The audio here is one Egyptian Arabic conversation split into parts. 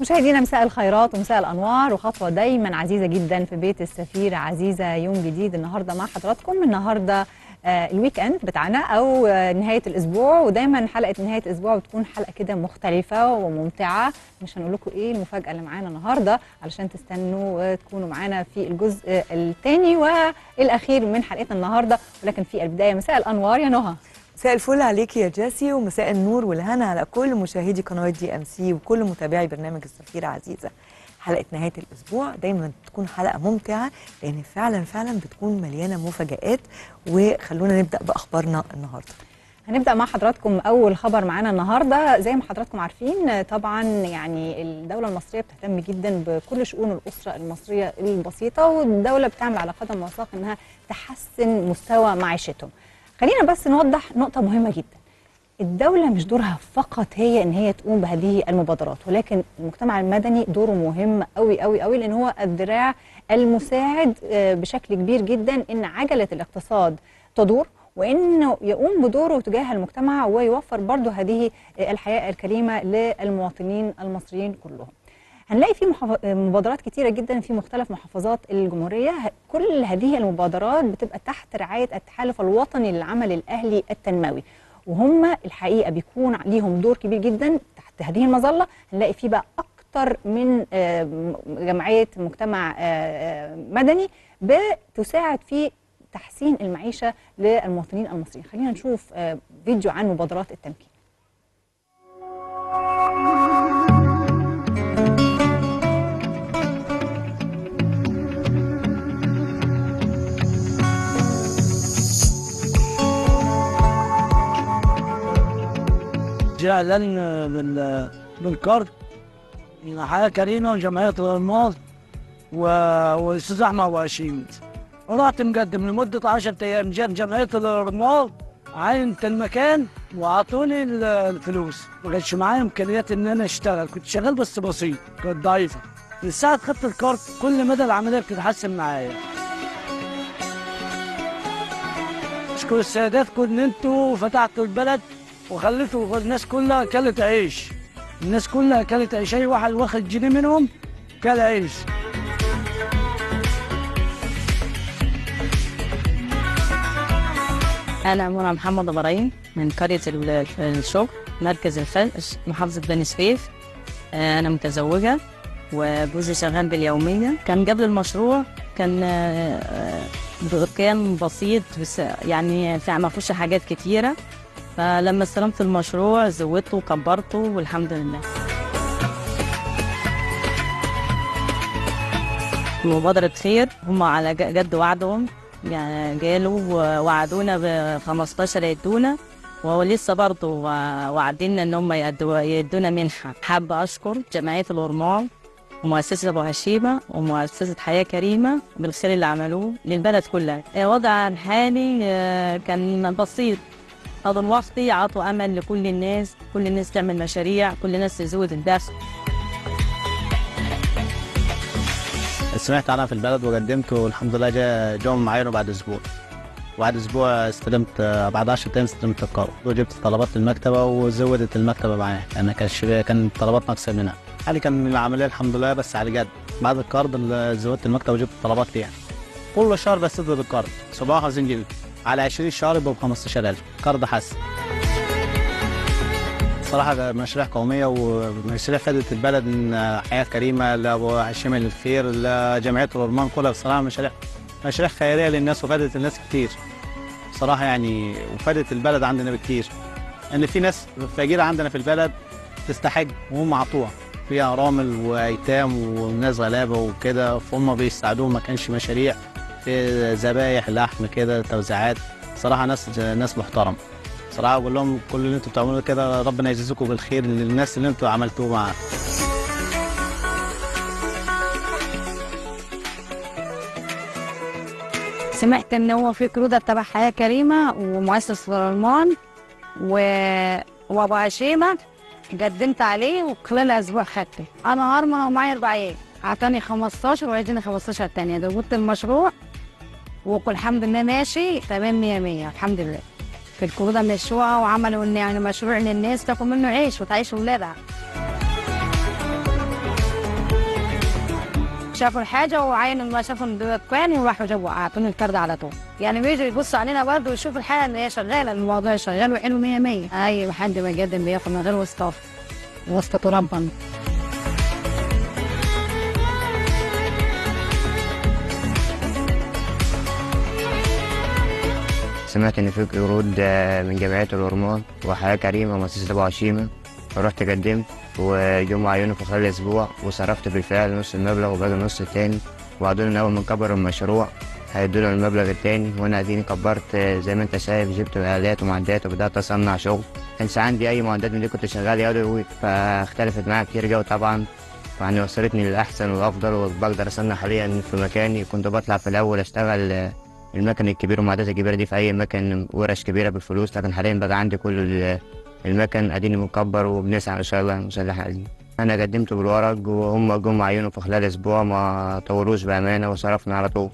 مشاهدينا مساء الخيرات ومساء الانوار وخطوه دايما عزيزه جدا في بيت السفير عزيزه يوم جديد النهارده مع حضراتكم النهارده آه الويك اند بتاعنا او آه نهايه الاسبوع ودايما حلقه نهايه الاسبوع بتكون حلقه كده مختلفه وممتعه مش هنقول لكم ايه المفاجاه اللي معانا النهارده علشان تستنوا وتكونوا معانا في الجزء الثاني والاخير من حلقتنا النهارده ولكن في البدايه مساء الانوار يا نهى مساء الفل عليك يا جاسي ومساء النور والهنا على كل مشاهدي قناه دي ام سي وكل متابعي برنامج السفيره عزيزه حلقه نهايه الاسبوع دايما تكون حلقه ممتعه لان فعلا فعلا بتكون مليانه مفاجات وخلونا نبدا باخبارنا النهارده هنبدا مع حضراتكم اول خبر معانا النهارده زي ما حضراتكم عارفين طبعا يعني الدوله المصريه بتهتم جدا بكل شؤون الاسره المصريه البسيطه والدوله بتعمل على قدم وساق انها تحسن مستوى معيشتهم خلينا بس نوضح نقطة مهمة جدا الدولة مش دورها فقط هي ان هي تقوم بهذه المبادرات ولكن المجتمع المدني دوره مهم قوي قوي قوي لان هو الذراع المساعد بشكل كبير جدا ان عجلة الاقتصاد تدور وانه يقوم بدوره تجاه المجتمع ويوفر برضه هذه الحياة الكريمة للمواطنين المصريين كلهم هنلاقي في مبادرات كتيرة جدا في مختلف محافظات الجمهورية كل هذه المبادرات بتبقى تحت رعاية التحالف الوطني للعمل الأهلي التنموي وهم الحقيقة بيكون ليهم دور كبير جدا تحت هذه المظلة هنلاقي فيه بقى أكتر من جمعية مجتمع مدني بتساعد في تحسين المعيشة للمواطنين المصريين خلينا نشوف فيديو عن مبادرات التمكين اعلان بالكارت من حياه كريمه وجمعيه الانماط والاستاذ احمد وهشيم رحت مقدم لمده 10 ايام جت جمعيه الارمال عينت المكان واعطوني الفلوس ما كانش معايا امكانيات ان انا اشتغل كنت شغال بس بسيط كانت ضعيفه من ساعه خدت الكارت كل مدى العمليه بتتحسن معايا اشكر السيدات كن انتوا فتحتوا البلد وخليتوا الناس كلها كلت عيش الناس كلها كلت عيش اي واحد واخد جنيه منهم كل عيش أنا منى محمد إبراهيم من قرية الشغل مركز الفلس محافظة بني سويف أنا متزوجة وجوزي شغال باليومية كان قبل المشروع كان كان بسيط بس يعني ما فيهوش حاجات كتيرة فلما استلمت المشروع زودته وكبرته والحمد لله مبادرة خير هم على جد وعدهم يعني قالوا وعدونا ب 15 يدونا ولسه برضه وعدنا ان هم يدونا منحه حابه اشكر جمعيه الورمان ومؤسسه ابو هشيمه ومؤسسه حياه كريمه بالخير اللي عملوه للبلد كلها وضع الحالي كان بسيط هذا الوقت عطوا امل لكل الناس كل الناس تعمل مشاريع كل الناس تزود الدخل سمعت عنها في البلد وقدمت والحمد لله جا جاهم معايا بعد اسبوع بعد اسبوع استلمت بعد 10 ايام استلمت القرض وجبت طلبات المكتبه وزودت المكتبه معايا لان كانش كان طلبات ناقصه منها حالي كان العمليه الحمد لله بس على جد بعد القرض زودت المكتبه وجبت طلبات ليها كل شهر بسدد القرض 57 جنيه على 20 شهر يبقى ب 15000 قرض حسن صراحة مشاريع قومية ومشاريع فادت البلد من حياة كريمة لأبو هشام الخير لجمعية الأورمان كلها بصراحة مشاريع مشاريع خيرية للناس وفادت الناس كتير بصراحة يعني وفادت البلد عندنا بكتير إن في ناس فقيرة عندنا في البلد تستحق وهم عطوها فيها أرامل وأيتام وناس غلابة وكده فهم بيساعدوهم ما كانش مشاريع في ذبايح لحم كده توزيعات صراحة ناس ناس محترمة صراحة بقول لهم كل اللي انتوا بتعملوه كده ربنا يجزيكم بالخير للناس اللي انتوا عملتوه معانا سمعت ان هو في كروده تبع حياه كريمه ومؤسس الرمان و... وابو هشيمه قدمت عليه وخلال اسبوع خدته انا هرمه ومعايا رباعيه اعطاني 15 وعدني 15 تانية دوت المشروع وكل الحمد لله ماشي تمام 100 100 الحمد لله في الكروده مشروع وعملوا ان يعني مشروع للناس تاكل منه عيش وتعيش ولادها شافوا الحاجه وعينوا ما شافوا الدكان وراحوا جابوا اعطوني الكارد على طول يعني بيجوا يبصوا علينا برضه ويشوفوا الحاله ان هي شغاله الموضوع شغال وحلو 100 100 اي حد ما يقدم بياخد من غير واسطه واسطه ربنا سمعت إن في قروض آه، من جمعية الهرمون وحياة كريمة ومؤسسة أبو عشيمة فرحت قدمت وجم عيوني في خلال أسبوع وصرفت بالفعل نص المبلغ وباقي النص التاني وعدوني إن أول ما نكبر المشروع هيدونا المبلغ التاني وأنا أديني كبرت آه، زي ما أنت شايف جبت آلات ومعدات وبدأت أصنع شغل كانش عندي أي معدات من دي كنت شغال يدوي فاختلفت معايا كتير جو طبعا يعني وصلتني للأحسن والأفضل وبقدر أصنع حاليا في مكاني كنت بطلع في الأول أشتغل آه، المكن الكبير والمعدات الكبيرة دي في أي مكان ورش كبيرة بالفلوس لكن حاليا بقى عندي كل ال- المكن أديني مكبر وبنسعى إن شاء الله نصلح عليه أنا قدمت بالورق وهم جم عينوا في خلال أسبوع ما طولوش بأمانة وصرفنا على طول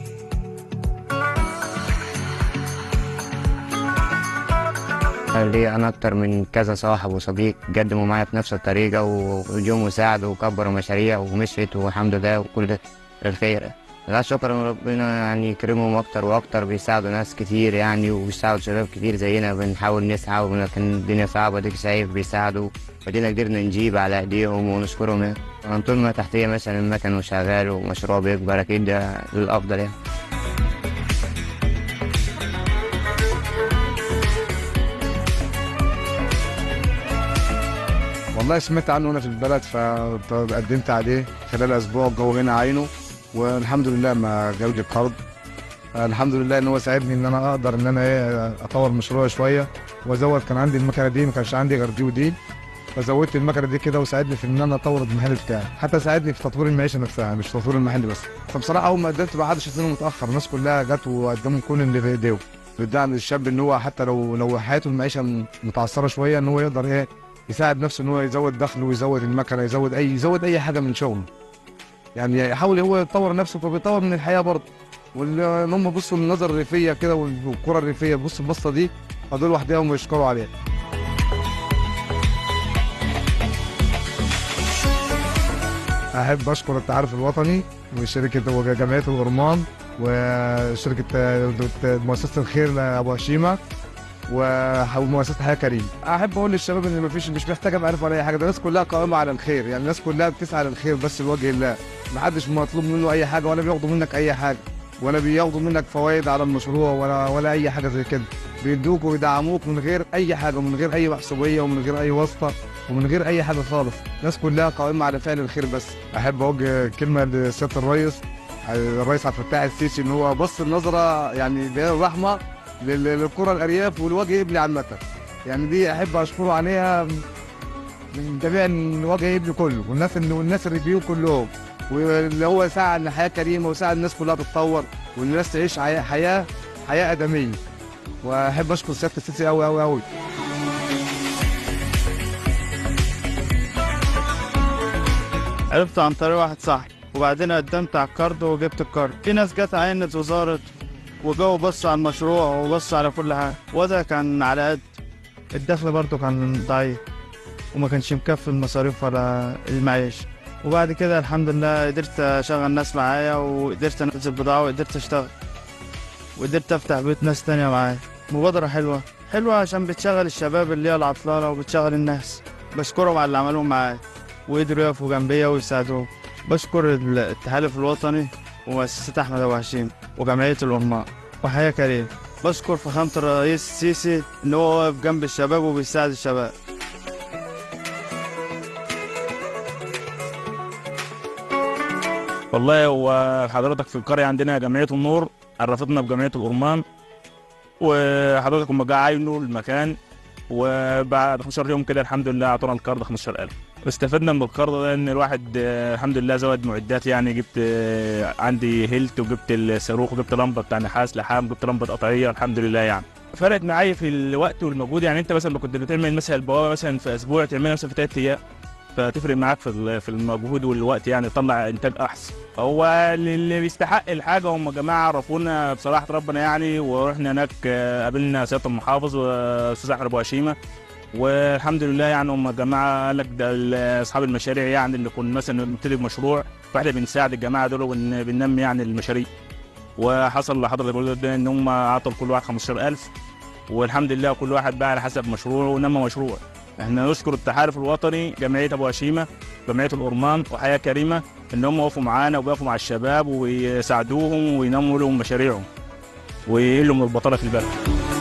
لي أنا أكتر من كذا صاحب وصديق قدموا معايا في نفس الطريقة وجم وساعدوا وكبروا مشاريع ومشيت والحمد لله وكل ده الخير لا شكرا ربنا يعني يكرمهم اكتر واكتر بيساعدوا ناس كتير يعني وبيساعدوا شباب كتير زينا بنحاول نسعى ولكن الدنيا صعبة ديك شايف بيساعدوا ودينا قدرنا نجيب على ايديهم ونشكرهم يعني يعني طول ما تحتية مثلا المكن وشغال ومشروع بيكبر اكيد ده للافضل يعني والله سمعت عنه هنا في البلد فقدمت عليه خلال اسبوع الجو هنا عينه والحمد لله ما جاب لي قرض الحمد لله ان هو ساعدني ان انا اقدر ان انا ايه اطور مشروعي شويه وازود كان عندي المكنه دي ما كانش عندي غير دي ودي فزودت المكنه دي كده وساعدني في ان انا اطور المحل بتاعي حتى ساعدني في تطوير المعيشه نفسها مش تطوير المحل بس فبصراحه اول ما قدمت ما حدش اداني متاخر الناس كلها جت وقدموا كل اللي في ايديهم بتدعم الشاب ان هو حتى لو لو حياته المعيشه متعثره شويه ان هو يقدر ايه يساعد نفسه ان هو يزود دخله ويزود المكنه يزود اي يزود اي حاجه من شغله يعني يحاول هو يطور نفسه فبيطور من الحياه برضه وان هم بصوا للنظر الريفيه كده والكره الريفيه بص البصه دي فدول لوحدهم يشكروا عليها احب اشكر التعارف الوطني وشركه وجمعيه الغرمان وشركه مؤسسه الخير ابو هشيمه ومؤسسه حياه كريم احب اقول للشباب ان مفيش مش محتاجه معرفه ولا اي حاجه ده الناس كلها قائمه على الخير يعني الناس كلها بتسعى للخير بس لوجه الله محدش مطلوب منه اي حاجه ولا بياخدوا منك اي حاجه ولا بياخدوا منك فوائد على المشروع ولا ولا اي حاجه زي كده بيدوك ويدعموك من غير اي حاجه ومن غير اي محسوبيه ومن غير اي واسطه ومن غير اي حاجه خالص الناس كلها قائمه على فعل الخير بس احب اوجه كلمه لسياده الرئيس الرئيس عبد الفتاح السيسي ان هو بص النظره يعني بالرحمه لل- للقرى الارياف والوجه ابلي عامه يعني دي احب اشكره عليها من جميع وجه ابلي كله والناس والناس الريفيو كلهم واللي هو سعى ان حياه كريمه وسعى الناس كلها تتطور والناس تعيش حياه حياه حياه ادميه واحب اشكر سياده السيسي قوي قوي قوي عرفت عن طريق واحد صاحبي وبعدين قدمت على الكارد وجبت الكارد في ناس جت عينت وزارت وجو بص على المشروع وبص على كل حاجه وضع كان على قد الدخل برضه كان ضعيف وما كانش مكفي المصاريف ولا المعيشة وبعد كده الحمد لله قدرت اشغل ناس معايا وقدرت انزل بضاعة وقدرت اشتغل وقدرت افتح بيت ناس تانية معايا مبادرة حلوة حلوة عشان بتشغل الشباب اللي هي العطلانة وبتشغل الناس بشكرهم على اللي عملوه معايا وقدروا يقفوا جنبيا ويساعدوهم بشكر التحالف الوطني ومؤسسة أحمد أبو هشيم وجمعية الأمة وحياة كريم بشكر فخامة الرئيس السيسي إن هو واقف جنب الشباب وبيساعد الشباب والله هو حضرتك في القرية عندنا جمعية النور عرفتنا بجمعية الأرمان وحضرتك هم جا عاينوا المكان وبعد 15 يوم كده الحمد لله اعطونا الكارد 15000 واستفدنا من الكارد ده ان الواحد آه، الحمد لله زود معدات يعني جبت آه، عندي هيلت وجبت الصاروخ وجبت لمبه بتاع نحاس لحام جبت لمبه قطعيه الحمد لله يعني فرقت معايا في الوقت والمجهود يعني انت مثلا لو كنت بتعمل مثلا البوابه مثلا في اسبوع تعملها مثلا في ثلاث ايام فتفرق معاك في ال- في المجهود والوقت يعني تطلع انتاج احسن هو اللي بيستحق الحاجه هم جماعه عرفونا بصراحه ربنا يعني ورحنا هناك آه، قابلنا سياده المحافظ واستاذ احمد ابو هشيمه والحمد لله يعني هم جماعه قال لك ده ال- اصحاب المشاريع يعني اللي كنا مثلا نبتدي بمشروع فاحنا بنساعد الجماعه دول وبن- بننمي يعني المشاريع وحصل لحضرتك بقول ده ان هم عطوا كل واحد 15000 والحمد لله كل واحد بقى على حسب مشروعه ونمى مشروع احنا نشكر التحالف الوطني جمعيه ابو هشيمه جمعيه الأورمان وحياه كريمه ان هم وقفوا معانا وبيقفوا مع الشباب ويساعدوهم وينموا لهم مشاريعهم ويقلوا من البطاله في البلد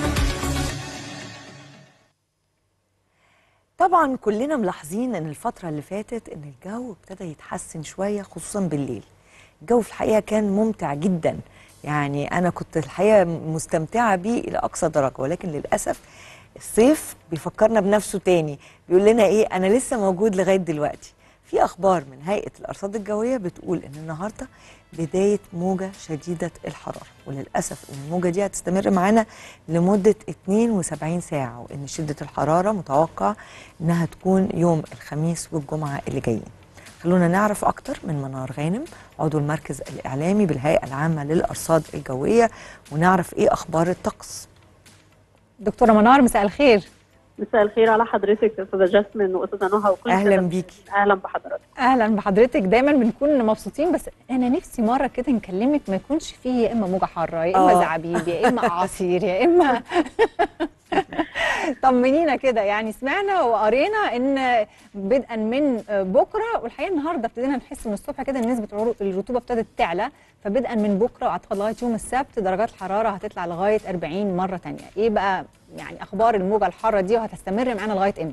طبعا كلنا ملاحظين ان الفترة اللي فاتت ان الجو ابتدى يتحسن شوية خصوصا بالليل الجو في الحقيقة كان ممتع جدا يعني انا كنت الحقيقة مستمتعة بيه الى اقصى درجة ولكن للأسف الصيف بيفكرنا بنفسه تاني بيقول لنا ايه انا لسه موجود لغاية دلوقتي في اخبار من هيئة الارصاد الجوية بتقول ان النهاردة بداية موجة شديدة الحرارة وللأسف ان الموجة دي هتستمر معانا لمدة 72 ساعة وان شدة الحرارة متوقع انها تكون يوم الخميس والجمعة اللي جايين خلونا نعرف أكتر من منار غانم عضو المركز الإعلامي بالهيئة العامة للأرصاد الجوية ونعرف إيه أخبار الطقس دكتوره منار مساء الخير مساء الخير على حضرتك يا استاذه جاسمين واستاذه نهى وكل أهلا السادة بيكي اهلا بحضرتك اهلا بحضرتك دايما بنكون مبسوطين بس انا نفسي مره كده نكلمك ما يكونش فيه يا اما موجه حاره يا اما آه. زعابيب يا اما اعاصير يا اما طمنينا كده يعني سمعنا وقرينا ان بدءا من بكره والحقيقه النهارده ابتدينا نحس من الصبح كده ان نسبه العرو- الرطوبه ابتدت تعلى فبدءا من بكره واعتقد لغايه يوم السبت درجات الحراره هتطلع لغايه 40 مره تانية ايه بقى يعني اخبار الموجه الحاره دي وهتستمر معانا لغايه امتى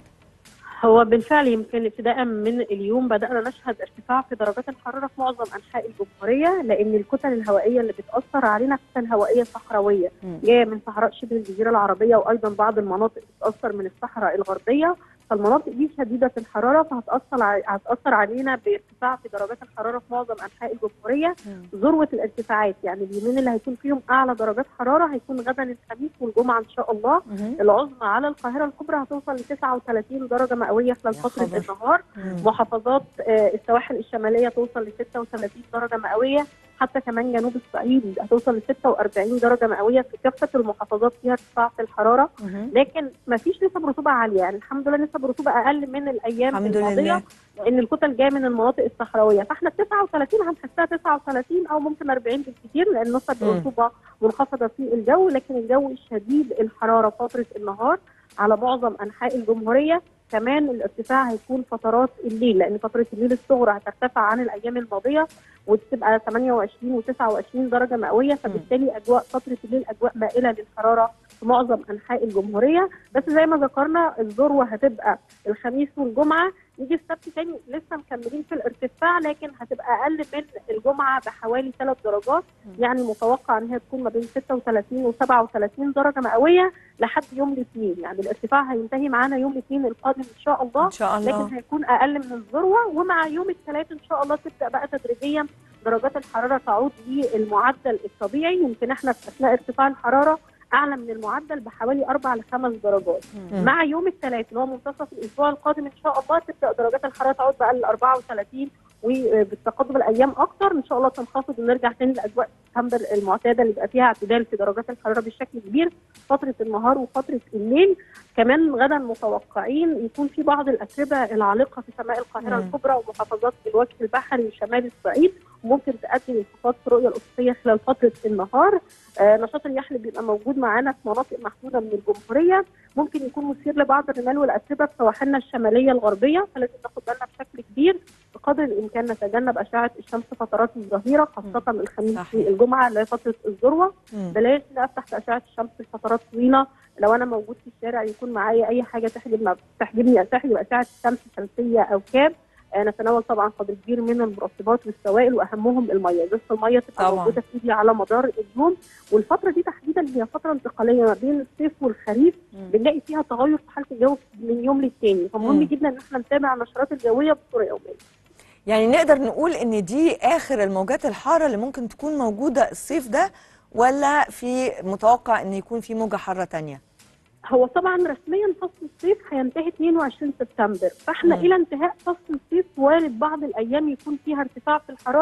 هو بالفعل يمكن ابتداء من اليوم بدانا نشهد ارتفاع في درجات الحراره في معظم انحاء الجمهوريه لان الكتل الهوائيه اللي بتاثر علينا كتل هوائيه صحراويه مم. جايه من صحراء شبه الجزيره العربيه وايضا بعض المناطق بتتاثر من الصحراء الغربيه فالمناطق دي شديده الحراره فهتاثر ع- هتاثر علينا بارتفاع في درجات الحراره في معظم انحاء الجمهوريه ذروه الارتفاعات يعني اليومين اللي هيكون فيهم اعلى درجات حراره هيكون غدا الخميس والجمعه ان شاء الله العظمى على القاهره الكبرى هتوصل ل 39 درجه مئويه خلال يا فتره خبر. النهار محافظات آه، السواحل الشماليه توصل ل 36 درجه مئويه حتى كمان جنوب الصعيد هتوصل ل 46 درجه مئويه في كافه المحافظات فيها ارتفاع في الحراره لكن ما فيش نسب رطوبه عاليه يعني الحمد لله نسب رطوبه اقل من الايام الحمد الماضيه لله. لان الكتل جايه من المناطق الصحراويه فاحنا 39 هنحسها 39 او ممكن 40 بالكثير لان نسب مم. الرطوبه منخفضه في الجو لكن الجو شديد الحراره فتره النهار على معظم انحاء الجمهوريه كمان الارتفاع هيكون فترات الليل لان فتره الليل الصغرى هترتفع عن الايام الماضيه وتبقى 28 و29 درجه مئويه فبالتالي اجواء فتره الليل اجواء مائله للحراره في معظم انحاء الجمهوريه بس زي ما ذكرنا الذروه هتبقى الخميس والجمعه يجي السبت تاني لسه مكملين في الارتفاع لكن هتبقى اقل من الجمعه بحوالي ثلاث درجات يعني متوقع ان هي تكون ما بين 36 و37 درجه مئويه لحد يوم الاثنين يعني الارتفاع هينتهي معانا يوم الاثنين القادم ان شاء الله إن شاء الله لكن هيكون اقل من الذروه ومع يوم الثلاث ان شاء الله تبدا بقى تدريجيا درجات الحراره تعود للمعدل الطبيعي يمكن احنا في اثناء ارتفاع الحراره اعلى من المعدل بحوالي اربع لخمس درجات مم. مع يوم الثلاث اللي هو منتصف الاسبوع القادم ان شاء الله تبدا درجات الحراره تعود بقى ل 34 وبالتقدم الايام اكتر ان شاء الله تنخفض ونرجع تاني لاجواء سبتمبر المعتاده اللي بيبقى فيها اعتدال في درجات الحراره بشكل كبير فتره النهار وفتره الليل كمان غدا متوقعين يكون في بعض الاتربه العالقه في سماء القاهره مم. الكبرى ومحافظات الوجه البحري وشمال الصعيد وممكن تؤدي لانخفاض في الرؤيه الافقيه خلال فتره النهار آه نشاط الرياح اللي بيبقى موجود معانا في مناطق محدوده من الجمهوريه ممكن يكون مثير لبعض الرمال والاتربه في سواحلنا الشماليه الغربيه فلازم ناخد بالنا بشكل كبير بقدر الامكان نتجنب اشعه الشمس فترات الظهيره خاصه الخميس صحيح. والجمعه اللي هي فتره الذروه مم. بلاش نقف تحت اشعه الشمس لفترات طويله لو انا موجود في الشارع يكون معايا اي حاجه تحجب تحجبني تحجب اشعه الشمس شمسيه او كاب آه، نتناول طبعا قدر كبير من المرطبات والسوائل واهمهم الميه ازازه الميه تبقى طبعاً. موجوده في ايدي على مدار اليوم والفتره دي تحديدا هي فتره انتقاليه ما بين الصيف والخريف بنلاقي فيها تغير في حاله الجو من يوم للتاني فمهم مم. جدا ان احنا نتابع النشرات الجويه بصوره يوميه يعني نقدر نقول ان دي اخر الموجات الحاره اللي ممكن تكون موجوده الصيف ده ولا في متوقع ان يكون في موجه حاره تانية هو طبعا رسميا فصل الصيف هينتهي 22 سبتمبر فاحنا مم. الى انتهاء فصل الصيف وارد بعض الايام يكون فيها ارتفاع في الحراره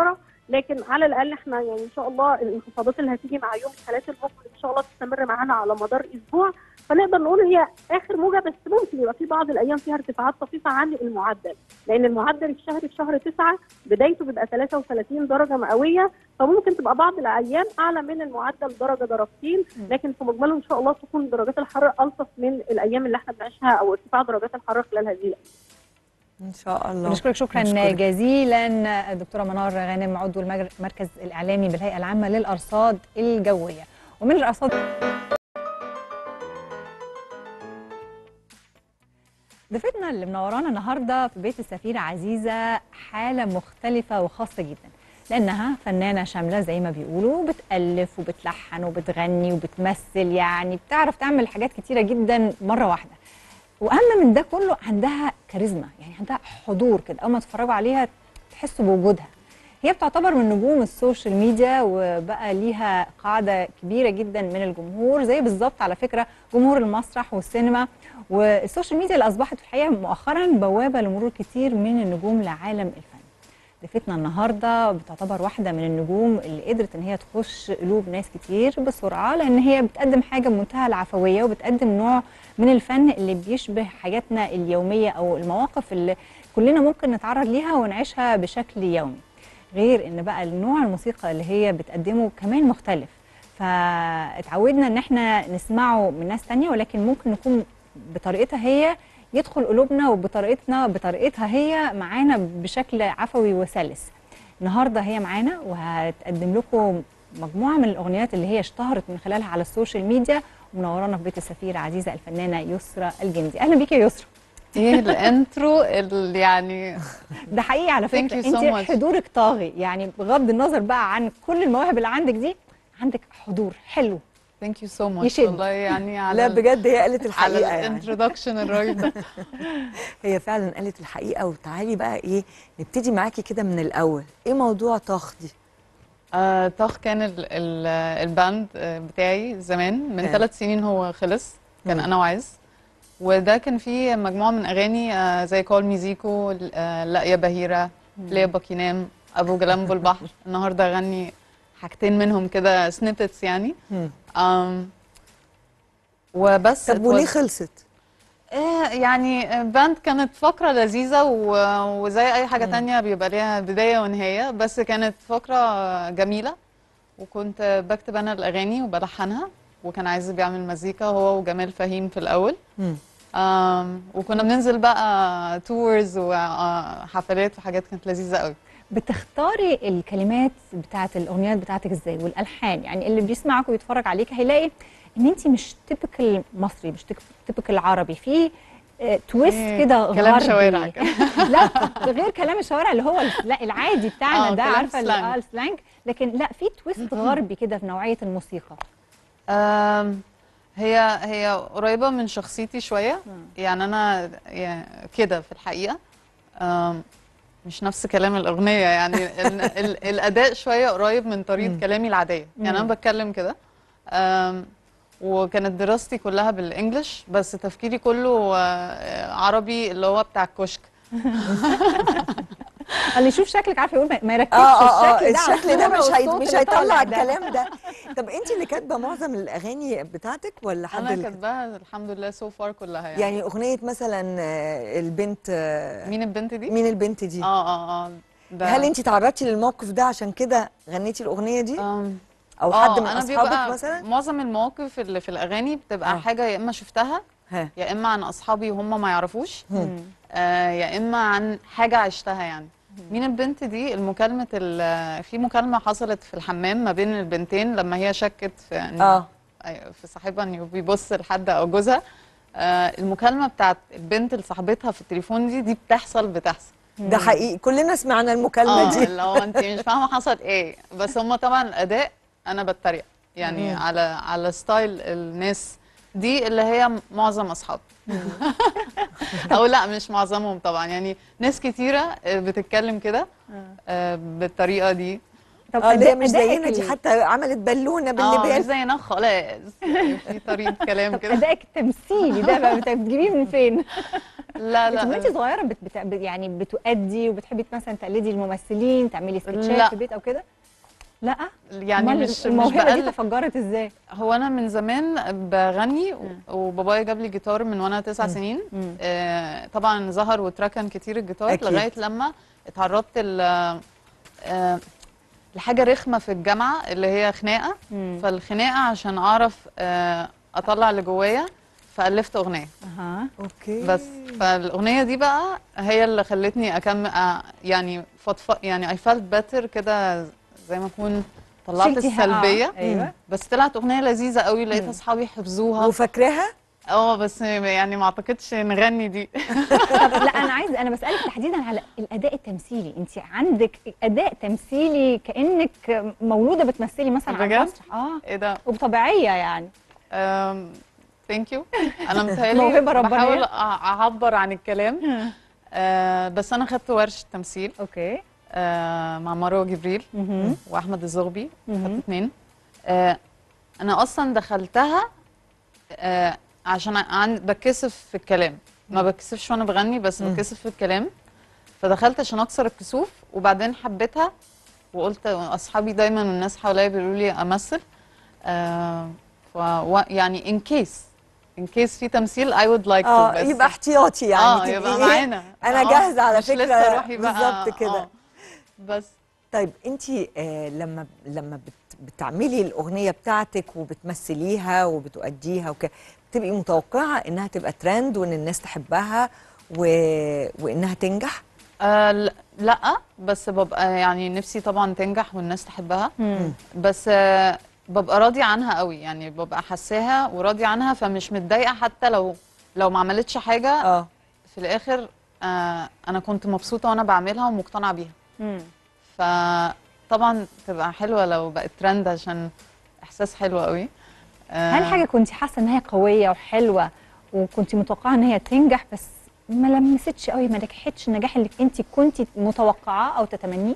لكن على الاقل احنا يعني ان شاء الله الانخفاضات اللي هتيجي مع يوم الثلاث المقبل ان شاء الله تستمر معانا على مدار اسبوع فنقدر نقول هي اخر موجه بس ممكن يبقى في بعض الايام فيها ارتفاعات طفيفه عن المعدل لان المعدل الشهري في شهر تسعه بدايته بيبقى 33 درجه مئويه فممكن تبقى بعض الايام اعلى من المعدل درجه درجتين لكن في مجمله ان شاء الله تكون درجات الحراره الطف من الايام اللي احنا بنعيشها او ارتفاع درجات الحراره خلال هذه الايام ان شاء الله بنشكرك شكرا بنشكرك. جزيلا الدكتوره منار غانم عضو المركز الاعلامي بالهيئه العامه للارصاد الجويه ومن الارصاد ضيفتنا اللي منورانا النهارده في بيت السفيره عزيزه حاله مختلفه وخاصه جدا لانها فنانه شامله زي ما بيقولوا بتالف وبتلحن وبتغني وبتمثل يعني بتعرف تعمل حاجات كتيره جدا مره واحده واهم من ده كله عندها كاريزما يعني عندها حضور كده اول ما تتفرجوا عليها تحسوا بوجودها هي بتعتبر من نجوم السوشيال ميديا وبقى ليها قاعده كبيره جدا من الجمهور زي بالظبط على فكره جمهور المسرح والسينما والسوشيال ميديا اللي اصبحت في الحقيقه مؤخرا بوابه لمرور كتير من النجوم لعالم الفن ضيفتنا النهارده بتعتبر واحده من النجوم اللي قدرت ان هي تخش قلوب ناس كتير بسرعه لان هي بتقدم حاجه بمنتهى العفويه وبتقدم نوع من الفن اللي بيشبه حياتنا اليوميه او المواقف اللي كلنا ممكن نتعرض ليها ونعيشها بشكل يومي غير ان بقى النوع الموسيقى اللي هي بتقدمه كمان مختلف فاتعودنا ان احنا نسمعه من ناس تانية ولكن ممكن نكون بطريقتها هي يدخل قلوبنا وبطريقتنا بطريقتها هي معانا بشكل عفوي وسلس النهارده هي معانا وهتقدم لكم مجموعه من الاغنيات اللي هي اشتهرت من خلالها على السوشيال ميديا ومنورانا في بيت السفيره عزيزه الفنانه يسرا الجندي اهلا بيكي يا يسرا ايه الانترو اللي يعني ده حقيقي على Thank فكره you so انت much. حضورك طاغي يعني بغض النظر بقى عن كل المواهب اللي عندك دي عندك حضور حلو ثانك يو سو ماتش يشد. والله يعني على لا بجد هي قالت على الحقيقه يعني الانترودكشن الرهيب ده هي فعلا قالت الحقيقه وتعالي بقى ايه نبتدي معاكي كده من الاول ايه موضوع طخ دي آه طخ كان ال ال الباند آه، بتاعي زمان من كان. ثلاث سنين هو خلص كان مم. انا وعز وده كان فيه مجموعه من اغاني آه زي كول ميزيكو آه لا يا بهيره ليه بكينام ابو جلامبو البحر النهارده اغني حاجتين منهم كده سنيبتس يعني مم. آم وبس طب it وليه was- خلصت إيه يعني باند كانت فقرة لذيذة و- وزي أي حاجة تانية بيبقى ليها بداية ونهاية بس كانت فقرة جميلة وكنت بكتب أنا الأغاني وبلحنها وكان عايز بيعمل مزيكا هو وجمال فهيم في الأول مم. آم وكنا بننزل بقى تورز وحفلات وحاجات كانت لذيذة قوي بتختاري الكلمات بتاعت الاغنيات بتاعتك ازاي والالحان يعني اللي بيسمعك ويتفرج عليك هيلاقي ان انت مش تيبكال مصري مش تيبكال عربي في آه، تويست إيه، كده كلام غربي. شوارع كده. لا غير كلام الشوارع اللي هو ال- لا العادي بتاعنا آه، ده كلام عارفه ال- سلانج. آه، السلانج لكن لا في تويست غربي كده في نوعيه الموسيقى آم، هي هي قريبة من شخصيتي شوية يعني أنا يعني كده في الحقيقة آم، مش نفس كلام الأغنية يعني ال ال الأداء شوية قريب من طريقة مم. كلامي العادية يعني مم. أنا بتكلم كده آم، وكانت دراستي كلها بالإنجلش بس تفكيري كله آه، عربي اللي هو بتاع الكشك اللي يشوف شكلك عارف يقول ما- ما يركزش اه اه اه الشكل ده على الشكل ده الصورة مش هي... والصوت مش اللي هيطلع طالع ده. الكلام ده طب انت اللي كاتبه معظم الاغاني بتاعتك ولا حد أنا اللي كاتباها الحمد لله سو فار كلها يعني, يعني اغنيه مثلا آه، البنت آه، مين البنت دي؟ مين البنت دي اه اه اه ده هل انت تعرضتي للموقف ده عشان كده غنيتي الاغنيه دي آم، او آه، حد من أنا اصحابك بيبقى مثلا معظم المواقف اللي في الاغاني بتبقى آه. آه. حاجه يا اما شفتها ها يا اما عن اصحابي وهم ما يعرفوش هم. آه يا اما عن حاجه عشتها يعني مين البنت دي المكالمه ال- في مكالمه حصلت في الحمام ما بين البنتين لما هي شكت في إن- اه أيوة، في صاحبها انه بيبص لحد او جوزها آه المكالمه بتاعت البنت لصاحبتها في التليفون دي دي بتحصل بتحصل ده حقيقي كلنا سمعنا المكالمه اه دي اللي هو انت مش فاهمه حصل ايه بس هم طبعا الاداء انا بتريق يعني مم. على على ستايل الناس دي اللي هي معظم اصحابي او لا مش معظمهم طبعا يعني ناس كتيره آه، بتتكلم كده آه، بالطريقه دي طب اه اللي هي أداء- مش أدائك زينا دي ال- حتى عملت بالونه اه مش باللبان زينا خلاص في طريقه كلام كده ادائك التمثيلي ده بقى بت- بتجيبيه من فين؟ لا انت وانت لا صغيره بت... بت... بت- يعني بتؤدي وبتحبي مثلا تقلدي الممثلين تعملي سكتشات لا. في البيت او كده؟ لا يعني أمال مش مش الموهبه دي بقلد تفجرت ازاي؟ هو انا من زمان بغني و- وبابايا جاب لي جيتار من وانا تسع سنين مم. آه طبعا ظهر واتركن كتير الجيتار أكيد. لغايه لما اتعرضت ل آه لحاجه رخمه في الجامعه اللي هي خناقه مم. فالخناقه عشان اعرف آه اطلع اللي جوايا فالفت اغنيه اها اوكي بس فالاغنيه دي بقى هي اللي خلتني اكمل آه يعني فضف يعني اي فيلت بيتر كده زي ما اكون طلعت شلتيها، آه، السلبيه ايوه بس طلعت اغنيه لذيذه قوي لقيت اصحابي حفظوها وفاكراها اه بس يعني ما اعتقدش نغني دي طب لا انا عايز انا بسالك تحديدا على الاداء التمثيلي انت عندك اداء تمثيلي كانك مولوده بتمثلي مثلا على بجد؟ المسرح اه ايه ده وبطبيعيه يعني ثانك يو انا متهيألي موهبة ربانية. بحاول أع- اعبر عن الكلام آه بس انا خدت ورشه تمثيل اوكي آه مع مروه جبريل مهم. واحمد الزغبي مهم. خدت اتنين آه انا اصلا دخلتها آه عشان عن بتكسف في الكلام ما بتكسفش وانا بغني بس مم. بتكسف في الكلام فدخلت عشان اكسر الكسوف وبعدين حبيتها وقلت اصحابي دايما والناس حواليا بيقولوا لي امثل آه ف و- يعني ان كيس ان كيس في تمثيل اي وود لايك اه يبقى احتياطي يعني اه تبقي يبقى إيه؟ معانا انا آه، جاهزه على مش لسه فكره روحي بقى بالظبط كده آه. بس طيب انت آه لما لما بت بتعملي الاغنيه بتاعتك وبتمثليها وبتؤديها وكده بتبقي متوقعه انها تبقى ترند وان الناس تحبها و... وانها تنجح آه ل- لا بس ببقى يعني نفسي طبعا تنجح والناس تحبها مم. بس آه ببقى راضية عنها قوي يعني ببقى حاساها وراضية عنها فمش متضايقة حتى لو لو ما عملتش حاجة اه في الآخر آه أنا كنت مبسوطة وأنا بعملها ومقتنعة بيها مم. فطبعا تبقى حلوة لو بقت ترند عشان إحساس حلو قوي آه هل حاجه كنت حاسه ان هي قويه وحلوه وكنت متوقعه ان هي تنجح بس ما لمستش قوي ما نجحتش النجاح اللي انت كنت متوقعاه او تتمنيه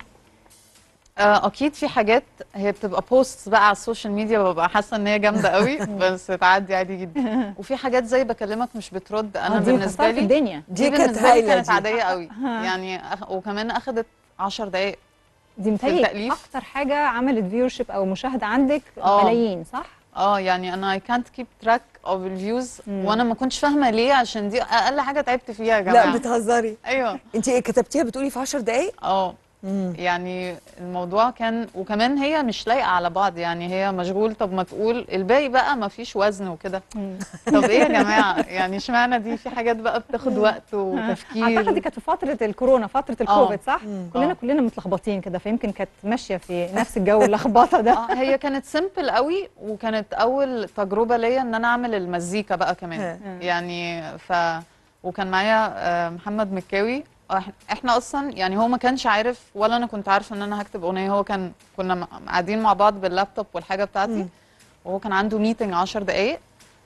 آه، اكيد في حاجات هي بتبقى بوست بقى على السوشيال ميديا ببقى حاسه ان هي جامده قوي بس تعدي عادي جدا وفي حاجات زي بكلمك مش بترد انا آه، دي بالنسبه مكسرة لي الدنيا دي دي كانت بالنسبه لي هايله كانت دي عاديه قوي يعني أخ... وكمان اخذت 10 دقائق دي متهيألي التأليف؟ اكتر حاجه عملت فيورشيب او مشاهده عندك آه. ملايين صح اه يعني انا اي كانت كيب تراك اوف الفيوز مم. وانا ما كنتش فاهمه ليه عشان دي اقل حاجه تعبت فيها يا جماعه لا بتهزري ايوه انت ايه كتبتيها بتقولي في 10 دقايق اه مم. يعني الموضوع كان وكمان هي مش لايقه على بعض يعني هي مشغول طب ما تقول الباقي بقى ما فيش وزن وكده طب ايه يا جماعه يعني اشمعنى دي في حاجات بقى بتاخد وقت وتفكير اعتقد دي كانت في فتره الكورونا فتره الكوفيد صح مم. كلنا آه. كلنا متلخبطين كده فيمكن كانت ماشيه في نفس الجو اللخبطه ده اه هي كانت سيمبل قوي وكانت اول تجربه ليا ان انا اعمل المزيكا بقى كمان ها. يعني ف وكان معايا آه، محمد مكاوي إح- احنا اصلا يعني هو ما كانش عارف ولا انا كنت عارفه ان انا هكتب اغنيه هو كان كنا م- قاعدين مع بعض باللابتوب والحاجه بتاعتي مم. وهو كان عنده ميتنج 10 دقائق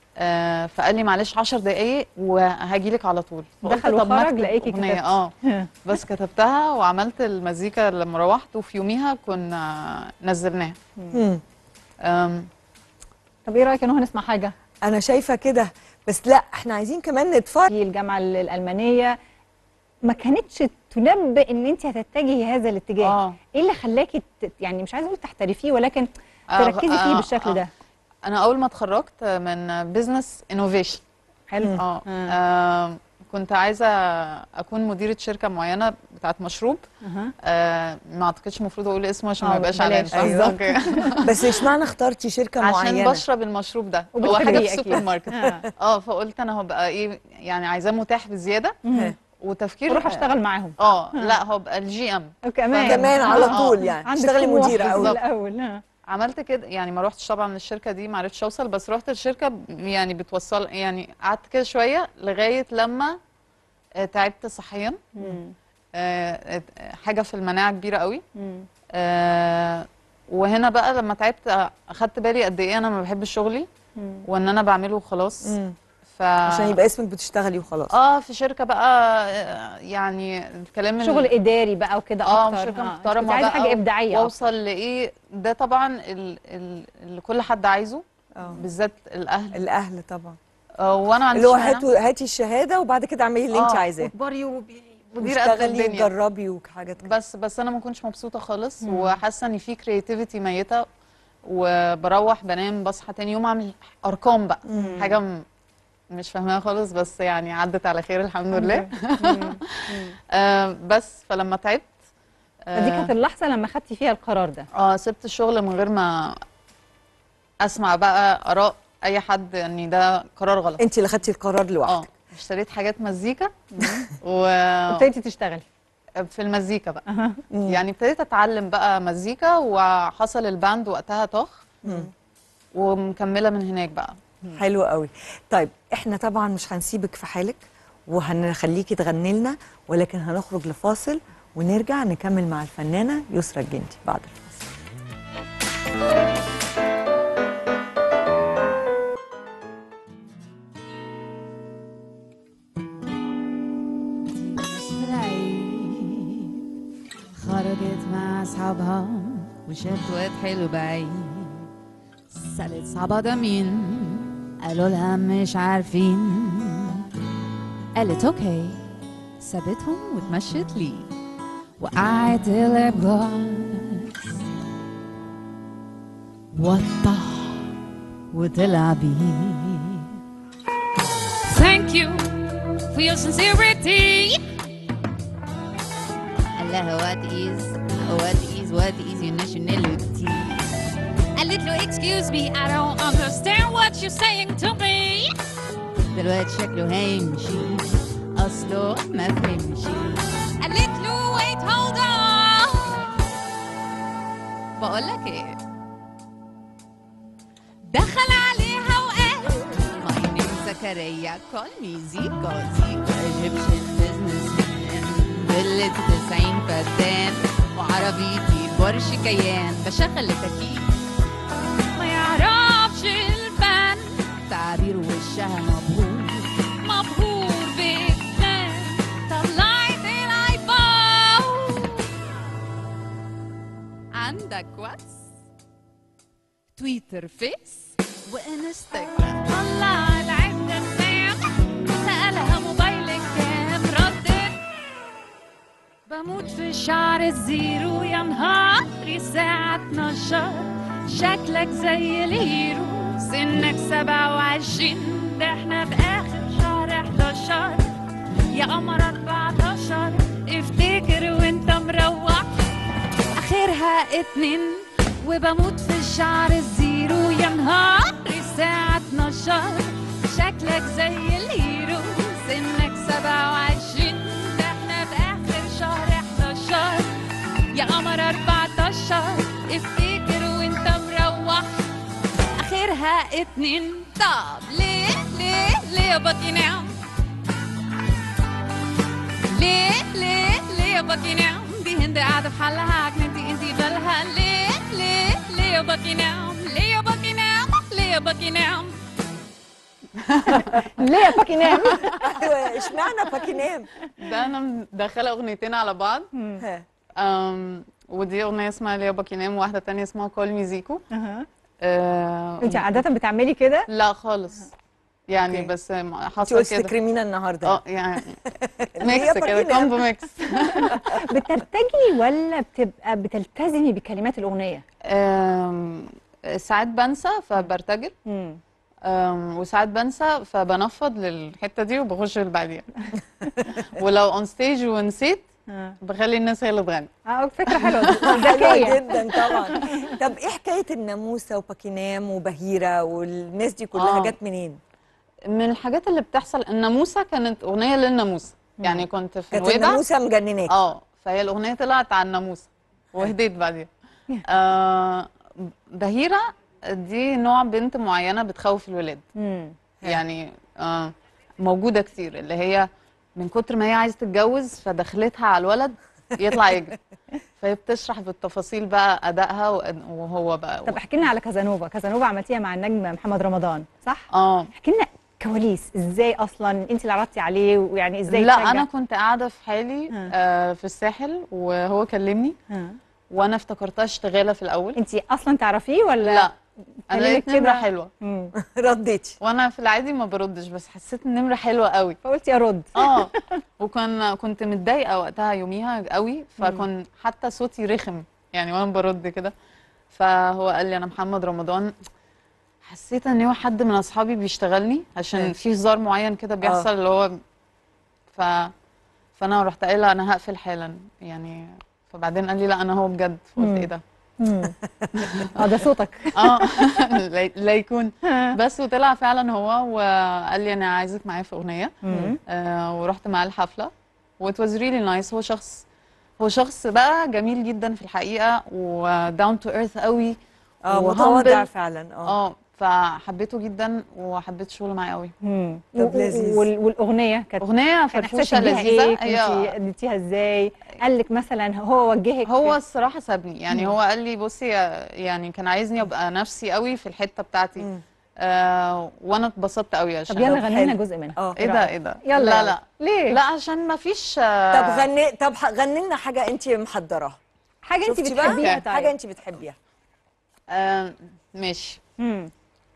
آه فقال لي معلش 10 دقائق وهاجي لك على طول فقلت دخل طب ما وخرج أكتب لقيكي أغنية. كتبتي. اه بس كتبتها وعملت المزيكا لما روحت وفي يوميها كنا نزلناها مم. أم، طب ايه رايك ان هو نسمع حاجه انا شايفه كده بس لا احنا عايزين كمان نتفرج في الجامعه ال- الالمانيه ما كانتش تنبئ ان انت هتتجهي هذا الاتجاه اه ايه اللي خلاكي ت- يعني مش عايزه اقول تحترفيه ولكن آه، تركزي فيه آه، بالشكل آه. ده انا اول ما اتخرجت من بزنس انوفيشن حلو اه آه. آه، كنت عايزه اكون مديره شركه معينه بتاعت مشروب أها. آه ما اعتقدش المفروض اقول اسمه عشان ما آه، يبقاش بلاش. علامه أيوة. أوكي. بس اشمعنى اخترتي شركه عشان معينه بشرب المشروب ده هو وبتحبيه حاجه في أكيد. السوبر ماركت آه. اه فقلت انا هبقى ايه يعني عايزاه متاح بزياده مم. وتفكير اروح اشتغل معاهم اه لا هبقى الجي ام كمان كمان على آه. طول يعني عندك تشتغلي طموح مديره في قوي الاول آه. عملت كده يعني ما روحتش طبعا للشركه دي ما عرفتش اوصل بس رحت الشركه ب- يعني بتوصل يعني قعدت كده شويه لغايه لما آه، تعبت صحيا مم. آه، آه، حاجه في المناعه كبيره قوي مم. آه، وهنا بقى لما تعبت آه، اخدت بالي قد ايه انا ما بحبش شغلي مم. وان انا بعمله وخلاص مم. ف عشان يبقى اسمك بتشتغلي وخلاص اه في شركه بقى آه، يعني الكلام ال- شغل اداري بقى وكده اه اكتر شركه آه. محترمه انت عايزه بقى حاجه ابداعيه أكتر. واوصل لايه ده طبعا ال- ال- اللي كل حد عايزه اه بالذات الاهل الاهل طبعا آه، وانا عندي اللي هو هاتوا هاتي الشهاده وبعد كده اعملي اللي انت عايزاه وكبري وبي- وديري قد واشتغلي الدنيا. وجربي وحاجات كده بس بس انا ما كنتش مبسوطه خالص مم. وحاسه ان في كرياتيفيتي ميته وبروح بنام بصحى تاني يوم اعمل ارقام بقى مم. حاجه م- مش فاهماها خالص بس يعني عدت على خير الحمد لله آه بس فلما تعبت فدي كانت اللحظه لما خدتي فيها القرار ده اه سبت الشغل من غير ما اسمع بقى اراء اي حد ان ده قرار غلط انت اللي خدتي القرار لوحدك اه اشتريت حاجات مزيكا و ابتديتي تشتغلي في المزيكا بقى يعني ابتديت اتعلم بقى مزيكا وحصل الباند وقتها طخ مم. ومكمله من هناك بقى حلو قوي طيب احنا طبعا مش هنسيبك في حالك وهنخليكي تغني لنا ولكن هنخرج لفاصل ونرجع نكمل مع الفنانه يسرا الجندي بعد الفاصل خرجت مع أصحابها وشافت واد حلو بعيد سألت صحابها ده مين قالوا لها مش عارفين قالت اوكي سابتهم واتمشت لي وقعت الابجاز وطح وطلع بيه Thank you for your sincerity. قال لها what is what is what is your nationality قالت له excuse me I don't understand what you're saying to me. دلوقتي شكله هيمشي اصله ما فهمش قالت له wait hold on. بقول لك ايه دخل عليها وقال My name زكريا call me زيكو زيكو Egyptian businessman فيلة تسعين فدان وعربيتي بورش كيان بشغل التكييف ما يعرفش الفن تعبير وشها مبهور مبهور بجنان طلعت الايفون عندك واتس تويتر فيس وانستغرام طلعت عدة سام سألها موبايلك كام ردت بموت في شعر الزيرو يا نهاري الساعة 12 شكلك زي الهيرو سنك 27 ده احنا بآخر شهر 11 يا قمر 14 افتكر وانت مروح اخرها اتنين وبموت في الشعر الزيرو يا نهار الساعة 12 شكلك زي الهيرو سنك 27 ده احنا بآخر شهر 11 يا قمر 14 افتكر وانت مروح اخرها اتنين طب ليه ليه ليه يا باكينام ليه ليه ليه يا باكينام دي هند قاعدة في حالها عجنتي انتي بالها ليه ليه ليه يا باكينام ليه يا باكينام ليه يا باكينام ليه يا باكينام ايوه اشمعنى باكينام ده انا مدخله اغنيتين على بعض أم ودي اغنيه اسمها ليا باكينام وواحده تانية اسمها كول ميزيكو آه انت عاده بتعملي كده لا خالص يعني أوكي. بس انت حصل قلتي كده تكرمينا النهارده اه يعني ليه ميكس كده باكينام؟ كومبو ميكس بترتجلي ولا بتبقى بتلتزمي بكلمات الاغنيه آم، ساعات بنسى فبرتجل آم، وساعات بنسى فبنفض للحته دي وبخش اللي بعديها ولو اون ستيج ونسيت بخلي الناس هي اللي تغني اه فكره حلوه حلوة ذكيه جدا طبعا طب ايه حكايه الناموسه وباكينام وبهيره والناس دي كلها آه. جت منين؟ من الحاجات اللي بتحصل الناموسه كانت اغنيه للناموسه يعني كنت في كانت نويبع الناموسه مجنناكي اه فهي الاغنيه طلعت على الناموسه وهديت بعديها آه بهيره دي نوع بنت معينه بتخوف الولاد يعني آه موجوده كتير اللي هي من كتر ما هي عايزه تتجوز فدخلتها على الولد يطلع يجري فهي بتشرح بالتفاصيل بقى ادائها وأد- وهو بقى طب احكي لنا على كازانوفا كازانوفا عملتيها مع النجم محمد رمضان صح اه احكي لنا كواليس ازاي اصلا انت اللي عرضتي عليه ويعني ازاي لا تشجع؟ انا كنت قاعده في حالي آه في الساحل وهو كلمني وانا افتكرتها اشتغاله في الاول انت اصلا تعرفيه ولا لا انا كلمك لقيت نمره كده؟ حلوه رديتي وانا في العادي ما بردش بس حسيت النمره حلوه قوي فقلتي ارد اه وكان كنت متضايقه وقتها يوميها قوي فكان حتى صوتي رخم يعني وانا برد كده فهو قال لي انا محمد رمضان حسيت ان هو حد من اصحابي بيشتغلني عشان أيوة. في هزار معين كده بيحصل آه. اللي هو ف فانا رحت قايله انا هقفل حالا يعني فبعدين قال لي لا انا هو بجد فقلت مم. ايه ده اه ده صوتك اه لا- لا يكون بس وطلع فعلا هو وقال لي انا عايزك معايا في اغنيه مم. آه ورحت معاه الحفله و it was really nice هو شخص هو شخص بقى جميل جدا في الحقيقه وداون تو ايرث قوي اه وhumble. متواضع فعلا اه اه فحبيته جدا وحبيت الشغل معاه قوي مم. طب و- و- لذيذ. وال- والاغنيه كانت اغنيه كان فرفوشه احساسك بيها لذيذه ايه كنت هي اديتيها ازاي قال لك مثلا هو وجهك هو الصراحه سابني يعني مم. هو قال لي بصي يعني كان عايزني ابقى نفسي قوي في الحته بتاعتي آه وانا اتبسطت قوي عشان طب يلا غني لنا جزء منها اه ايه ده ايه ده يلا لا يلا. لا ليه لا عشان ما فيش طب غني طب ح- غني لنا حاجه انت محضراها حاجه انت شفتي بقى؟ بتحبيها طيب حاجه انت بتحبيها آه ماشي مم.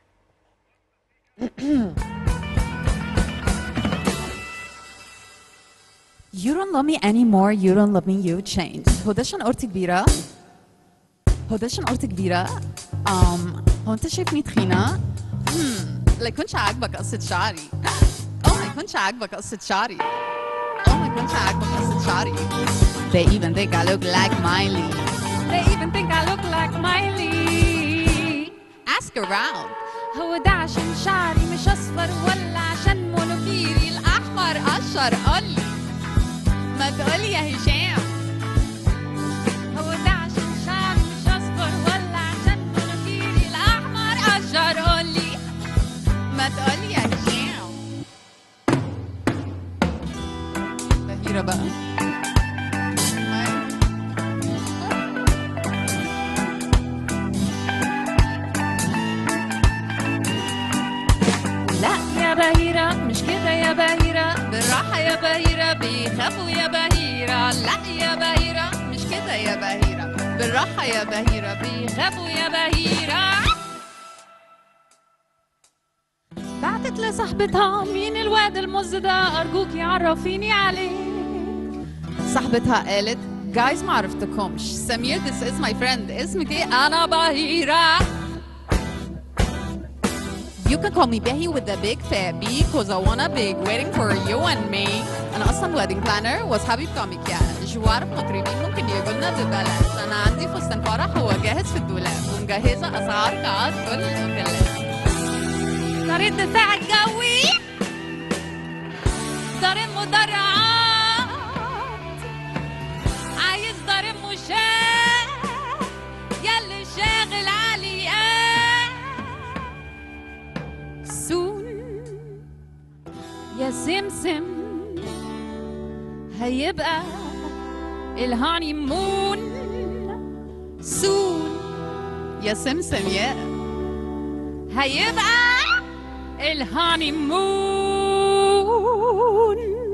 You don't love me anymore, you don't love me, you changed. هدى عشان قرتي كبيرة هدى عشان قرتي كبيرة um, هو انت شايفني تخينة؟ Hmm. لا يكونش عاجبك قصة شعري أو ما يكونش عاجبك قصة شعري أو ما يكونش عاجبك قصة شعري They even think I look like Miley They even think I look like Miley Ask around هو ده عشان شعري مش اصفر ولا عشان منوكيري الاحمر اشهر قولي ما تقولي يا هشام هو ده عشان شعري مش اصفر ولا عشان منوكيري الاحمر اشهر قولي ما تقولي يا هشام بهيرة بقى لا يا بهيرة مش كده يا بهيرة بالراحة يا بهيرة بيخافوا يا بهيرة لا يا بهيرة مش كده يا بهيرة بالراحة يا بهيرة بيخافوا يا بهيرة بعتت لصاحبتها مين الواد المز ده أرجوكي عرفيني عليه صاحبتها قالت جايز ما عرفتكمش سمير this is my friend اسمك ايه أنا بهيرة You can call me Behi with the big fat B cause I wanna big waiting for you and me أنا أصلا wedding planner واصحابي بتوع مكياج وأعرف مطربين ممكن يجوا لنا ببلاش أنا عندي فستان فرح هو جاهز في الدولاب ومجهزة أسعار قاعات كل الأوتيلات طريقة دفاع الجوي ضارب مدرعات عايز ضارب مشاة ياللي شاغل عليقات سون يا سمسم هيبقى الهاني مون سون يا سمسم يا هيبقى الهاني مون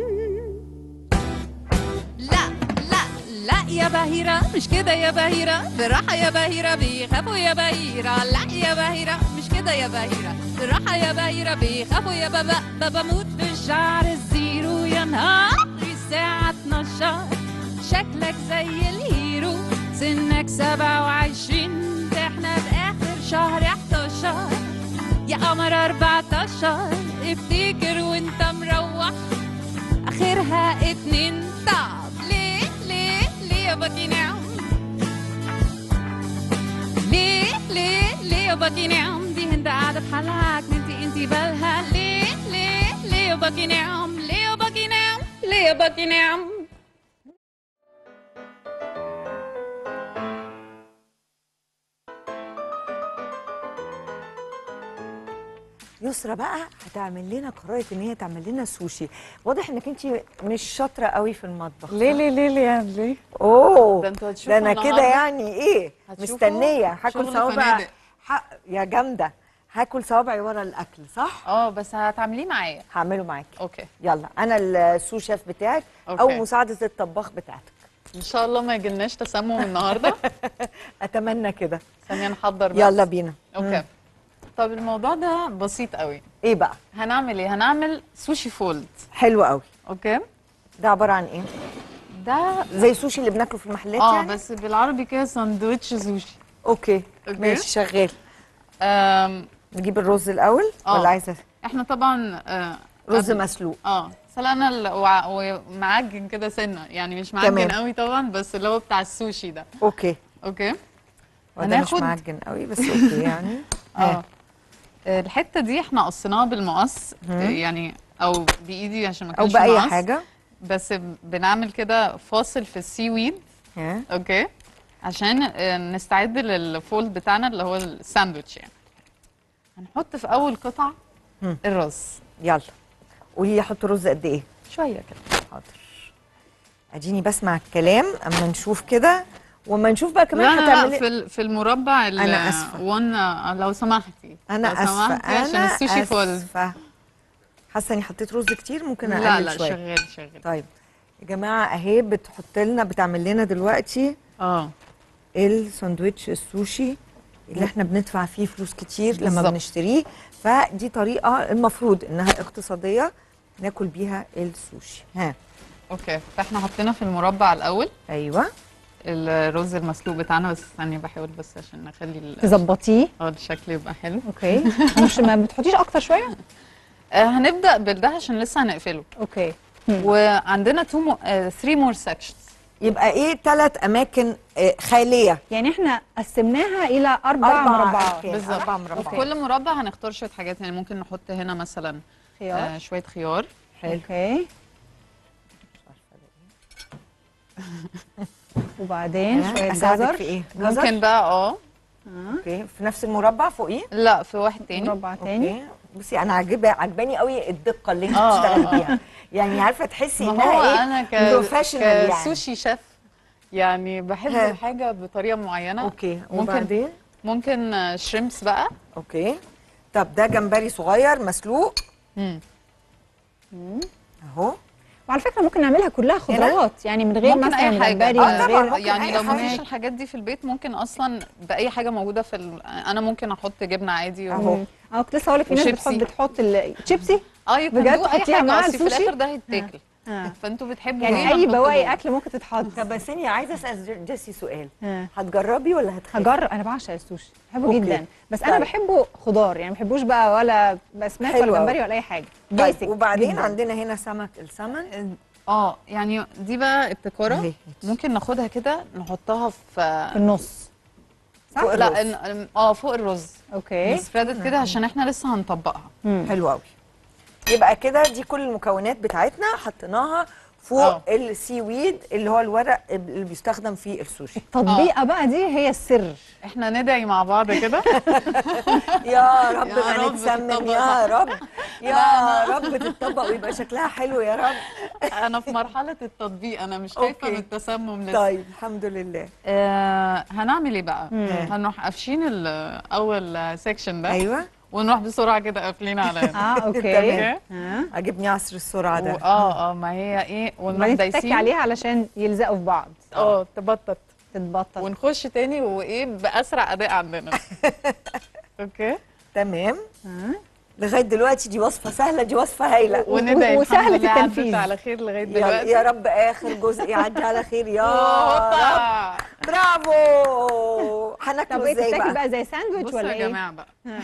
لا لا لا يا بهيرة مش كده يا بهيرة بالراحة يا بهيرة بيخافوا يا بهيرة لا يا بهيرة مش كده يا بهيرة بالراحة يا بهيرة بيخافوا يا بابا بابا موت في الشعر الزيرو يا نهار الساعة 12 شكلك زي الهيرو سنك 27 ده احنا في آخر شهر 11 يا قمر 14 افتكر وانت مروح اخرها اتنين طب ليه ليه ليه يا باكي نعم ليه ليه ليه يا باكي نعم دي هند قاعدة في حالها انتي انتي بالها ليه ليه ليه يا باكي نعم ليه يا باكي نعم ليه يا باكي نعم يسرا بقى هتعمل لنا قررت ان هي تعمل لنا سوشي واضح انك انت مش شاطره قوي في المطبخ ليه صح؟ ليه ليه ليه يعني ليه؟ اوه ده انتوا ده هتشوفوا انا كده النهاردة. يعني ايه هتشوفوا مستنيه هاكل شغل صوابع فنادق. ح- يا جامده هاكل صوابعي ورا الاكل صح اه بس هتعمليه معايا هعمله معاكي اوكي يلا انا السو شيف بتاعك او أوكي. مساعده الطباخ بتاعتك ان شاء الله ما يجيلناش تسمم النهارده اتمنى كده ثانيه نحضر بس. يلا بينا اوكي مم. طب الموضوع ده بسيط قوي ايه بقى هنعمل ايه هنعمل سوشي فولد حلو قوي اوكي ده عباره عن ايه ده زي السوشي اللي بناكله في المحلات اه يعني بس بالعربي كده ساندوتش سوشي اوكي أوكي. ماشي شغال أم نجيب الرز الاول آه. ولا عايزه احنا طبعا آه رز قبل- مسلوق اه سلقنا ال- وع- ومعجن كده سنه يعني مش معجن تمام. قوي طبعا بس اللي هو بتاع السوشي ده اوكي اوكي وده مش معجن قوي بس اوكي يعني اه الحته دي احنا قصيناها بالمقص مم. يعني او بايدي عشان ما او كانش باي مقص. حاجه بس بنعمل كده فاصل في السي ويد ها اوكي عشان آه، نستعد للفولد بتاعنا اللي هو الساندوتش يعني هنحط في اول قطعه مم. الرز يلا قولي لي احط رز قد ايه شويه كده حاضر اديني بسمع الكلام اما نشوف كده وما نشوف بقى كمان لا لا, لا هتعملي في ال- في المربع ال- أنا آسفة. وان آه، لو سمحتي انا لو اسفه سمحتي عشان انا السوشي فولد اسفه حاسه اني حطيت رز كتير ممكن اقلل لا لا شويه شغال شغال طيب يا جماعه اهي بتحط لنا بتعمل لنا دلوقتي اه الساندوتش السوشي اللي احنا بندفع فيه فلوس كتير لما بالظبط. بنشتريه فدي طريقه المفروض انها اقتصاديه ناكل بيها السوشي ها اوكي فاحنا حطينا في المربع الاول ايوه الرز المسلوق بتاعنا بس ثانيه بحاول بس عشان نخلي ال- تظبطيه اه الشكل يبقى حلو اوكي مش ما بتحطيش اكتر شويه آه هنبدا بالده عشان لسه هنقفله اوكي وعندنا تو 3 مور سكشنز يبقى ايه ثلاث اماكن آه، خاليه يعني احنا قسمناها الى اربع, أربع مربعات أركان. بالظبط أربع وفي مربعات. كل مربع هنختار شويه حاجات يعني ممكن نحط هنا مثلا خيار آه شويه خيار اوكي وبعدين ها، شويه أساعدك جزر في ايه جزر؟ ممكن بقى اه اوكي في نفس المربع فوقيه لا في واحد تاني مربع تاني اوكي بصي انا عاجبه عجباني قوي الدقه اللي انت آه، بتشتغلي آه. بيها يعني عارفه تحسي ما انها هو ايه انا ك بروفيشنال يعني كسوشي شيف يعني بحب ها. الحاجه بطريقه معينه اوكي ممكن وبعدين ممكن آه، شريمبس بقى اوكي طب ده جمبري صغير مسلوق مم. اهو وعلى فكره ممكن نعملها كلها خضروات يعني من غير ممكن مثلا اي حاجه جمبري آه، من طبعاً، غير ممكن يعني أي لو ما حاجة. فيش الحاجات دي في البيت ممكن اصلا باي حاجه موجوده في ال... انا ممكن احط جبنه عادي و... أهو. اه كنت لسه هقول لك في ناس وشيبسي. بتحط بتحط الشيبسي اه يو بجد كان اي تحطيها حاجه مع اصل في السوشي؟ الاخر ده هيتاكل آه. فانتوا بتحبوا يعني هنا اي نحط بواقي جوه. اكل ممكن تتحط طب بس اني عايزه اسال جيسي سؤال آه. هتجربي ولا هتخافي هجرب انا بعشق السوشي بحبه أوكي. جدا بس انا طيب. بحبه خضار يعني ما بحبوش بقى ولا بسماك حلو ولا أوي. جمبري ولا اي حاجه طيب بيسك وبعدين جداً. عندنا هنا سمك السمن اه يعني دي بقى ابتكاره أهي. ممكن ناخدها كده نحطها في في النص صح فوق لا الرز. إن- اه فوق الرز اوكي سبريدت كده عشان احنا لسه هنطبقها مم. حلو قوي يبقى كده دي كل المكونات بتاعتنا حطيناها فوق آه. السي ويد اللي هو الورق اللي بيستخدم في السوشي التطبيقه بقى دي هي السر احنا ندعي مع بعض كده يا رب يا ما رب نتسمم تتطبق يا صح. رب يا رب تتطبق ويبقى شكلها حلو يا رب انا في مرحله التطبيق انا مش خايفه أوكي. من التسمم لسه طيب الحمد لله آه هنعمل ايه بقى مم. هنروح قافشين ال- اول سيكشن ده ايوه ونروح بسرعه كده قافلين على اه اوكي تمام. اه عجبني عصر السرعه ده اه اه ما هي ايه ونروح وبعدين تتكي دايسين عليها علشان يلزقوا في بعض اه تبطط تتبطط ونخش تاني وايه باسرع اداء عندنا اوكي تمام آه. لغايه دلوقتي دي وصفه سهله دي وصفه هايله وندعي وسهلة الحمد لله عدت التنفيذ. على خير لغايه يا, دلوقتي يا رب اخر جزء يعدي على خير يا رب هوبا. برافو طب هناكله ايه ازاي تتاكل بقى بقى زي ساندوتش بصوا ولا يا ايه؟ جماعه بقى آه.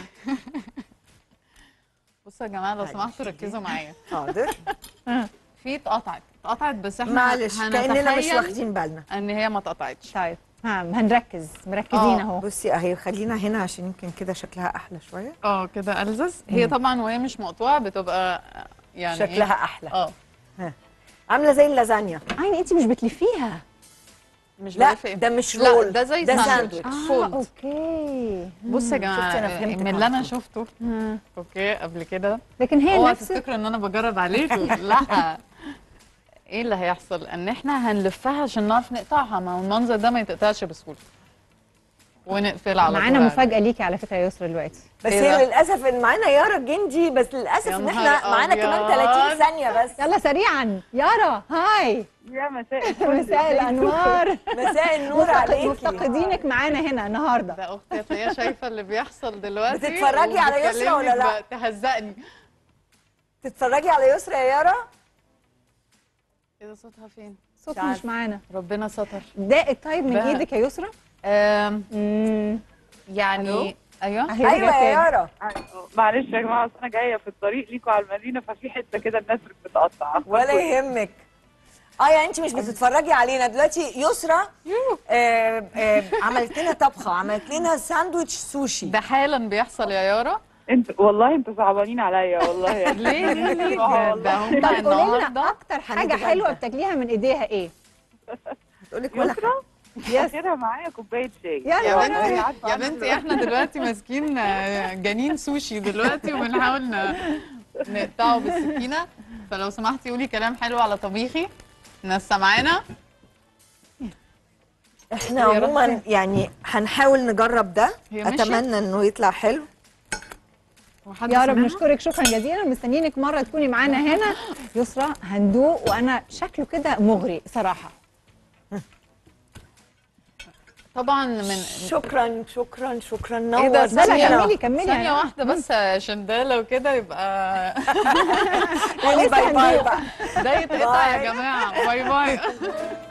بصوا يا جماعه لو سمحتوا ركزوا معايا حاضر في اتقطعت اتقطعت بس احنا معلش كاننا مش هنتخيل واخدين بالنا ان هي ما اتقطعتش طيب ها هنركز مركزين آه. اهو بصي اهي خلينا هنا عشان يمكن كده شكلها احلى شويه اه كده ألزز هي طبعا وهي مش مقطوعه بتبقى يعني شكلها إيه؟ احلى اه عامله زي اللازانيا عيني انت مش بتلفيها مش لا بعرف إيه. ده مش لا رول ده زي ده ساندوتش ساندوتش اه فولد اوكي بصوا يا شفتي أنا جماعه فهمتك من على اللي انا طول. شفته آه. اوكي قبل كده لكن هي اوعى نفس تفتكروا ان انا بجرب عليكم لا ايه اللي هيحصل ان احنا هنلفها عشان نعرف نقطعها ما هو المنظر ده ما يتقطعش بسهوله ونقفل على معانا طول. مفاجاه ليكي على فكره يا يسرا دلوقتي بس إيه هي بقى؟ للاسف ان معانا يارا الجندي بس للاسف يا ان نهار احنا معانا كمان أبيض. 30 ثانيه بس يلا سريعا يارا هاي يا مساء مساء الانوار مساء النور مفتق- عليكي مفتقدينك معانا هنا النهارده ده اختي هتلاقيها شايفه اللي بيحصل دلوقتي بتتفرجي على يسرا ولا لا؟ وبتكلمني تهزقني تتفرجي على يسرا يا يارا ايه ده صوتها فين؟ صوت مش مش عارفة. معانا ربنا ستر ده الطيب من بقى. ايدك يا يسرا أم امم يعني ايوه أهي ايوه رجعت يا تاني. يارا معلش يا جماعه أصل انا جايه في الطريق ليكوا على المدينه ففي حته كده الناس بتقطع ولا يهمك اه يعني انت مش بتتفرجي علينا دلوقتي يسرا آه آه عملت لنا طبخه عملت لنا ساندويتش سوشي ده حالا بيحصل يا يارا انت والله انتوا صعبانين عليا والله يعني ليه ليه ليه آه ده والله. هم طب قولي لنا النهارده اكتر حاجه هنتغدى. حلوه بتاكليها من ايديها ايه تقول لك ولا يسرا يس اخدها معايا كوبايه شاي يا يا نهار بنتي عارفة يا أنا بنتي دلوقتي. احنا دلوقتي ماسكين آه، جنين سوشي دلوقتي وبنحاول ن- نقطعه بالسكينه فلو سمحتي قولي كلام حلو على طبيخي الناس سامعانا احنا يا رب. عموما يعني هنحاول نجرب ده هي مشيت؟ اتمنى انه يطلع حلو وحد يا رب سمعنا؟ نشكرك شكرا جزيلا مستنيينك مره تكوني معانا هنا يسرا هندوق وانا شكله كده مغري صراحه طبعا من شكرا شكرا شكرا ايه نور ده لا لا ثانية كملي كملي ثانية أنا- واحدة بس عشان ده لو كده يبقى قولي باي باي هندوق. بقى ده يتقطع باي. يا جماعة باي باي